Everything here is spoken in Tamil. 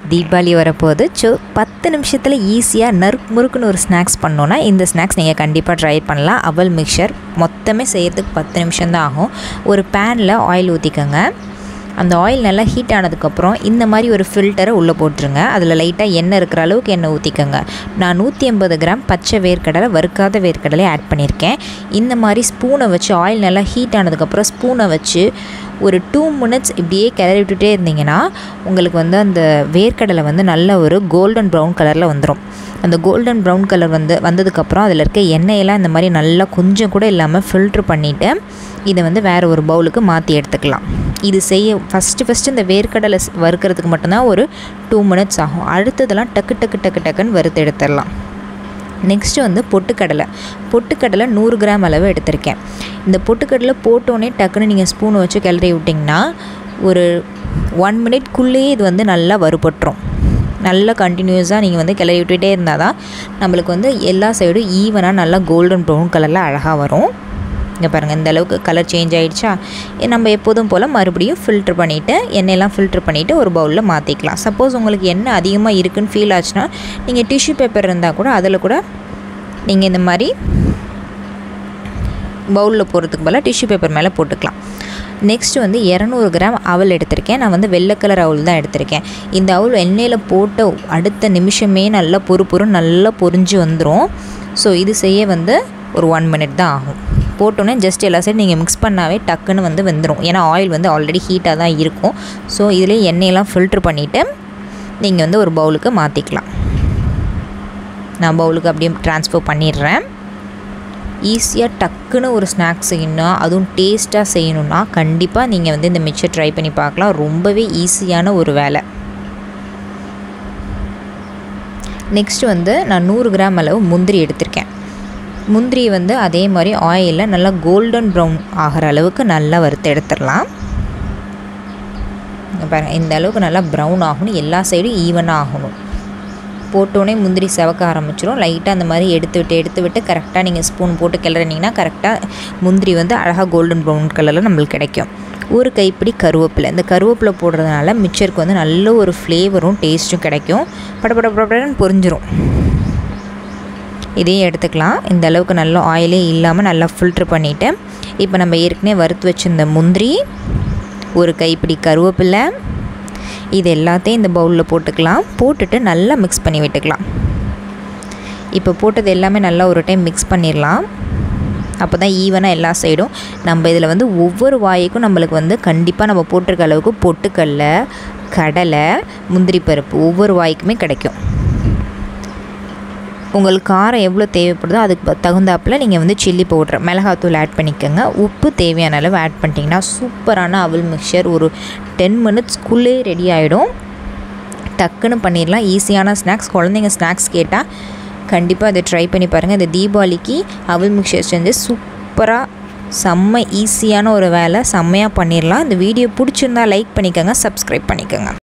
தீபாவளி வரப்போகுது ஸோ பத்து நிமிஷத்தில் ஈஸியாக நறுக்கு முறுக்குன்னு ஒரு ஸ்நாக்ஸ் பண்ணோன்னா இந்த ஸ்நாக்ஸ் நீங்கள் கண்டிப்பாக ட்ரை பண்ணலாம் அவல் மிக்சர் மொத்தமே செய்கிறதுக்கு பத்து நிமிஷம் தான் ஆகும் ஒரு பேனில் ஆயில் ஊற்றிக்கோங்க அந்த ஆயில் நல்லா ஹீட் ஆனதுக்கப்புறம் இந்த மாதிரி ஒரு ஃபில்டரை உள்ளே போட்டுருங்க அதில் லைட்டாக எண்ணெய் இருக்கிற அளவுக்கு எண்ணெய் ஊற்றிக்கோங்க நான் நூற்றி ஐம்பது கிராம் பச்சை வேர்க்கடலை வறுக்காத வேர்க்கடலை ஆட் பண்ணியிருக்கேன் இந்த மாதிரி ஸ்பூனை வச்சு ஆயில் நல்லா ஹீட் ஆனதுக்கப்புறம் ஸ்பூனை வச்சு ஒரு டூ மினிட்ஸ் இப்படியே கிளறி விட்டுட்டே இருந்தீங்கன்னா உங்களுக்கு வந்து அந்த வேர்க்கடலை வந்து நல்ல ஒரு கோல்டன் ப்ரௌன் கலரில் வந்துடும் அந்த கோல்டன் ப்ரௌன் கலர் வந்து வந்ததுக்கப்புறம் அதில் இருக்க எண்ணெயெல்லாம் இந்த மாதிரி நல்லா கொஞ்சம் கூட இல்லாமல் ஃபில்ட்ரு பண்ணிவிட்டு இதை வந்து வேறு ஒரு பவுலுக்கு மாற்றி எடுத்துக்கலாம் இது செய்ய ஃபஸ்ட்டு ஃபஸ்ட்டு இந்த வேர்க்கடலை ஸ் வறுக்கிறதுக்கு மட்டும்தான் ஒரு டூ மினிட்ஸ் ஆகும் அடுத்ததெல்லாம் டக்கு டக்கு டக்கு டக்குன்னு வறுத்து எடுத்துடலாம் நெக்ஸ்ட்டு வந்து பொட்டுக்கடலை பொட்டுக்கடலை நூறு கிராம் அளவு எடுத்திருக்கேன் இந்த பொட்டுக்கடலை போட்டோன்னே டக்குன்னு நீங்கள் ஸ்பூனை வச்சு கிளறி விட்டிங்கன்னா ஒரு ஒன் மினிட்குள்ளேயே இது வந்து நல்லா வறுபட்டுரும் நல்லா கண்டினியூஸாக நீங்கள் வந்து கிளறி விட்டுகிட்டே இருந்தால் தான் நம்மளுக்கு வந்து எல்லா சைடும் ஈவனாக நல்லா கோல்டன் ப்ரௌன் கலரில் அழகாக வரும் இங்கே பாருங்கள் இந்த அளவுக்கு கலர் சேஞ்ச் ஆகிடுச்சா நம்ம எப்போதும் போல் மறுபடியும் ஃபில்ட்ரு பண்ணிவிட்டு எண்ணெயெல்லாம் ஃபில்ட்ரு பண்ணிவிட்டு ஒரு பவுலில் மாற்றிக்கலாம் சப்போஸ் உங்களுக்கு எண்ணெய் அதிகமாக இருக்குன்னு ஃபீல் ஆச்சுன்னா நீங்கள் டிஷ்யூ பேப்பர் இருந்தால் கூட அதில் கூட நீங்கள் இந்த மாதிரி பவுலில் போடுறதுக்கு பதிலாக டிஷ்யூ பேப்பர் மேலே போட்டுக்கலாம் நெக்ஸ்ட்டு வந்து இரநூறு கிராம் அவல் எடுத்திருக்கேன் நான் வந்து வெள்ளை கலர் அவல் தான் எடுத்திருக்கேன் இந்த அவல் எண்ணெயில் போட்ட அடுத்த நிமிஷமே நல்லா பொறு பொறு நல்லா பொரிஞ்சு வந்துடும் ஸோ இது செய்ய வந்து ஒரு ஒன் மினிட் தான் ஆகும் போட்டோன்னே ஜஸ்ட் எல்லா சைடும் நீங்கள் மிக்ஸ் பண்ணாவே டக்குன்னு வந்து வெந்துடும் ஏன்னா ஆயில் வந்து ஆல்ரெடி ஹீட்டாக தான் இருக்கும் ஸோ இதிலே எண்ணெயெல்லாம் ஃபில்ட்ரு பண்ணிவிட்டு நீங்கள் வந்து ஒரு பவுலுக்கு மாற்றிக்கலாம் நான் பவுலுக்கு அப்படியே ட்ரான்ஸ்ஃபர் பண்ணிடுறேன் ஈஸியாக டக்குன்னு ஒரு ஸ்நாக்ஸ் செய்யணும்னா அதுவும் டேஸ்ட்டாக செய்யணுன்னா கண்டிப்பாக நீங்கள் வந்து இந்த மிக்சர் ட்ரை பண்ணி பார்க்கலாம் ரொம்பவே ஈஸியான ஒரு வேலை நெக்ஸ்ட் வந்து நான் நூறு கிராம் அளவு முந்திரி எடுத்திருக்கேன் முந்திரி வந்து அதே மாதிரி ஆயிலில் நல்லா கோல்டன் ப்ரௌன் ஆகிற அளவுக்கு நல்லா வறுத்து எடுத்துடலாம் பாருங்கள் இந்த அளவுக்கு நல்லா ப்ரௌன் ஆகணும் எல்லா சைடும் ஈவனாக ஆகணும் போட்டோன்னே முந்திரி செவக்க ஆரம்பிச்சிடும் லைட்டாக அந்த மாதிரி எடுத்து விட்டு எடுத்து விட்டு கரெக்டாக நீங்கள் ஸ்பூன் போட்டு கிளறினீங்கன்னா கரெக்டாக முந்திரி வந்து அழகாக கோல்டன் ப்ரௌன் கலரில் நம்மளுக்கு கிடைக்கும் ஒரு கைப்பிடி கருவேப்பிலை இந்த கருவேப்பிலை போடுறதுனால மிக்சருக்கு வந்து நல்ல ஒரு ஃப்ளேவரும் டேஸ்ட்டும் கிடைக்கும் படப்பட படப்படன்னு பொரிஞ்சிரும் இதையும் எடுத்துக்கலாம் இந்த அளவுக்கு நல்ல ஆயிலே இல்லாமல் நல்லா ஃபில்ட்ரு பண்ணிவிட்டு இப்போ நம்ம ஏற்கனவே வறுத்து வச்சுருந்த முந்திரி ஒரு கைப்பிடி கருவேப்பிலை இது எல்லாத்தையும் இந்த பவுலில் போட்டுக்கலாம் போட்டுட்டு நல்லா மிக்ஸ் பண்ணி விட்டுக்கலாம் இப்போ போட்டது எல்லாமே நல்லா ஒரு டைம் மிக்ஸ் பண்ணிடலாம் அப்போ தான் ஈவனாக எல்லா சைடும் நம்ம இதில் வந்து ஒவ்வொரு வாய்க்கும் நம்மளுக்கு வந்து கண்டிப்பாக நம்ம போட்டிருக்க அளவுக்கு பொட்டுக்கடல கடலை முந்திரி பருப்பு ஒவ்வொரு வாய்க்குமே கிடைக்கும் உங்களுக்கு காரம் எவ்வளோ தேவைப்படுதோ அதுக்கு தகுந்தாப்பில் நீங்கள் வந்து சில்லி பவுட்ரு மிளகாத்தூள் ஆட் பண்ணிக்கோங்க உப்பு தேவையான அளவு ஆட் பண்ணிட்டீங்கன்னா சூப்பரான அவல் மிக்சர் ஒரு டென் மினிட்ஸ்க்குள்ளே ரெடி ஆகிடும் டக்குன்னு பண்ணிடலாம் ஈஸியான ஸ்நாக்ஸ் குழந்தைங்க ஸ்நாக்ஸ் கேட்டால் கண்டிப்பாக அதை ட்ரை பண்ணி பாருங்கள் இந்த தீபாவளிக்கு அவல் மிக்சர் செஞ்சு சூப்பராக செம்ம ஈஸியான ஒரு வேலை செம்மையாக பண்ணிடலாம் இந்த வீடியோ பிடிச்சிருந்தா லைக் பண்ணிக்கோங்க சப்ஸ்கிரைப் பண்ணிக்கோங்க